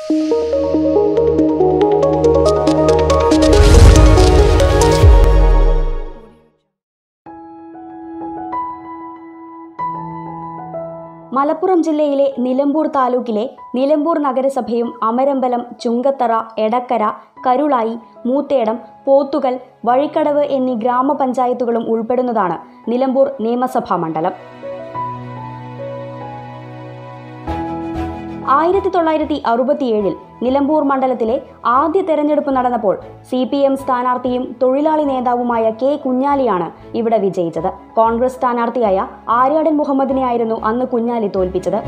മലപ്പുറം ജില്ലയിലെ നിലമ്പൂർ താലൂക്കിലെ നിലമ്പൂർ നഗരസഭയും അമരമ്പലം ചുങ്കത്തറ എടക്കര കരുളായി മൂത്തേടം പോത്തുകൽ വഴിക്കടവ് എന്നീ ഗ്രാമപഞ്ചായത്തുകളും ഉൾപ്പെടുന്നതാണ് നിലമ്പൂർ നിയമസഭാ മണ്ഡലം ആയിരത്തി തൊള്ളായിരത്തി അറുപത്തിയേഴിൽ നിലമ്പൂർ മണ്ഡലത്തിലെ ആദ്യ തെരഞ്ഞെടുപ്പ് നടന്നപ്പോൾ സി പി എം സ്ഥാനാർത്ഥിയും തൊഴിലാളി നേതാവുമായ കെ കുഞ്ഞാലിയാണ് ഇവിടെ വിജയിച്ചത് കോൺഗ്രസ് സ്ഥാനാർത്ഥിയായ ആര്യാടൻ മുഹമ്മദിനെയായിരുന്നു അന്ന് കുഞ്ഞാലി തോൽപ്പിച്ചത്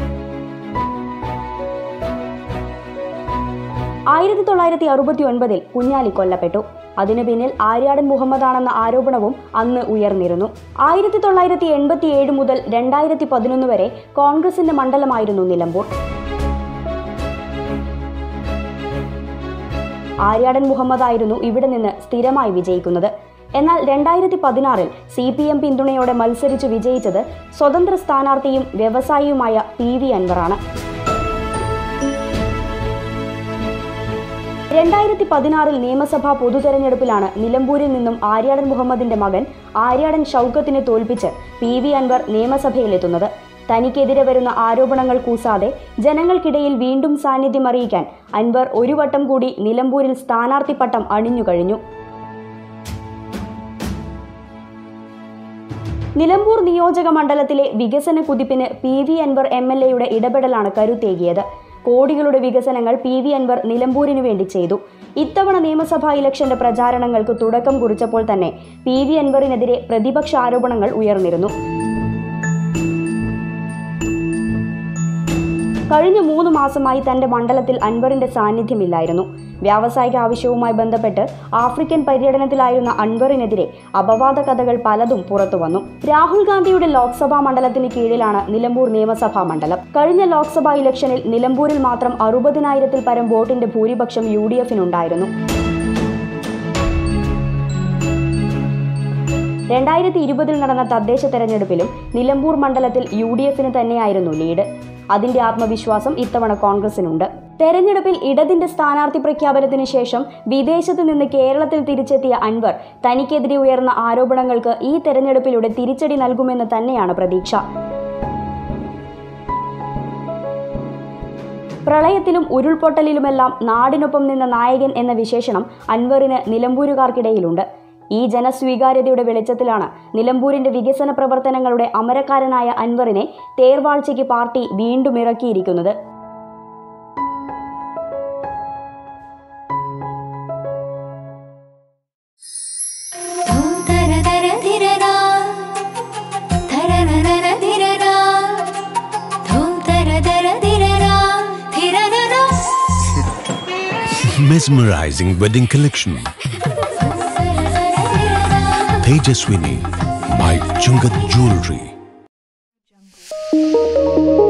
ആയിരത്തി തൊള്ളായിരത്തി അറുപത്തി ഒൻപതിൽ കുഞ്ഞാലി കൊല്ലപ്പെട്ടു അതിനു പിന്നിൽ ആര്യാടൻ മുഹമ്മദാണെന്ന ആരോപണവും അന്ന് ഉയർന്നിരുന്നു ആയിരത്തി തൊള്ളായിരത്തി എൺപത്തി ഏഴ് മുതൽ രണ്ടായിരത്തി പതിനൊന്ന് വരെ കോൺഗ്രസിന്റെ മണ്ഡലമായിരുന്നു നിലമ്പൂർ ആര്യാടൻ മുഹമ്മദ് ആയിരുന്നു ഇവിടെ നിന്ന് സ്ഥിരമായി വിജയിക്കുന്നത് എന്നാൽ രണ്ടായിരത്തി പതിനാറിൽ സി പി എം പിന്തുണയോടെ മത്സരിച്ച് വിജയിച്ചത് സ്വതന്ത്ര സ്ഥാനാർത്ഥിയും വ്യവസായിയുമായ പി വി അൻവറാണ് രണ്ടായിരത്തി പതിനാറിൽ നിയമസഭാ പൊതുതെരഞ്ഞെടുപ്പിലാണ് നിലമ്പൂരിൽ നിന്നും ആര്യാടൻ മുഹമ്മദിന്റെ മകൻ ആര്യാടൻ ഷൗക്കത്തിനെ തോൽപ്പിച്ച് പി വി അൻവർ നിയമസഭയിലെത്തുന്നത് തനിക്കെതിരെ വരുന്ന ആരോപണങ്ങൾ കൂസാതെ ജനങ്ങൾക്കിടയിൽ വീണ്ടും സാന്നിധ്യം അറിയിക്കാൻ അൻവർ ഒരു വട്ടം കൂടി നിലമ്പൂരിൽ സ്ഥാനാർത്ഥി പട്ടം അണിഞ്ഞുകഴിഞ്ഞു നിലമ്പൂർ നിയോജക മണ്ഡലത്തിലെ വികസന കുതിപ്പിന് P V Anvar M L എയുടെ ഇടപെടലാണ് കരുത്തേകിയത് കോടികളുടെ വികസനങ്ങൾ പി വി അൻവർ നിലമ്പൂരിനു വേണ്ടി ചെയ്തു ഇത്തവണ നിയമസഭാ ഇലക്ഷന്റെ പ്രചാരണങ്ങൾക്ക് തുടക്കം കുറിച്ചപ്പോൾ തന്നെ പി വി അൻവറിനെതിരെ പ്രതിപക്ഷ ആരോപണങ്ങൾ ഉയർന്നിരുന്നു കഴിഞ്ഞ മൂന്ന് മാസമായി തന്റെ മണ്ഡലത്തിൽ അൻവറിന്റെ സാന്നിധ്യമില്ലായിരുന്നു വ്യാവസായിക ആവശ്യവുമായി ബന്ധപ്പെട്ട് ആഫ്രിക്കൻ പര്യടനത്തിലായിരുന്ന അൻവറിനെതിരെ അപവാദ കഥകൾ പലതും പുറത്തുവന്നു രാഹുൽ ഗാന്ധിയുടെ ലോക്സഭാ മണ്ഡലത്തിന് കീഴിലാണ് നിലമ്പൂർ നിയമസഭാ മണ്ഡലം കഴിഞ്ഞ ലോക്സഭാ ഇലക്ഷനിൽ നിലമ്പൂരിൽ മാത്രം അറുപതിനായിരത്തിൽ പരം വോട്ടിന്റെ ഭൂരിപക്ഷം യു ഡി എഫിനുണ്ടായിരുന്നു രണ്ടായിരത്തി ഇരുപതിൽ നടന്ന തദ്ദേശ തെരഞ്ഞെടുപ്പിലും നിലമ്പൂർ മണ്ഡലത്തിൽ യു ഡി എഫിന് തന്നെയായിരുന്നു ലീഡ് അതിന്റെ ആത്മവിശ്വാസം ഇത്തവണ കോൺഗ്രസിനുണ്ട് തെരഞ്ഞെടുപ്പിൽ ഇടതിന്റെ സ്ഥാനാർത്ഥി പ്രഖ്യാപനത്തിന് ശേഷം വിദേശത്ത് നിന്ന് കേരളത്തിൽ തിരിച്ചെത്തിയ അൻവർ തനിക്കെതിരെ ഉയർന്ന ആരോപണങ്ങൾക്ക് ഈ തെരഞ്ഞെടുപ്പിലൂടെ തിരിച്ചടി നൽകുമെന്ന് തന്നെയാണ് പ്രതീക്ഷ പ്രളയത്തിലും ഉരുൾപൊട്ടലിലുമെല്ലാം നാടിനൊപ്പം നിന്ന നായകൻ എന്ന വിശേഷണം അൻവറിന് നിലമ്പൂരുകാർക്കിടയിലുണ്ട് ഈ ജനസ്വീകാര്യതയുടെ വെളിച്ചത്തിലാണ് നിലമ്പൂരിന്റെ വികസന പ്രവർത്തനങ്ങളുടെ അമരക്കാരനായ അൻവറിനെ തേർവാഴ്ചയ്ക്ക് പാർട്ടി വീണ്ടും ഇറക്കിയിരിക്കുന്നത് ധൂം തര തര ധിരരാ. ധരരരര ധിരരാ. ധൂം തര തര ധിരരാ. ധിരരരാ. Mesmerizing wedding collection. Tejaswini by Chungat Jewelry.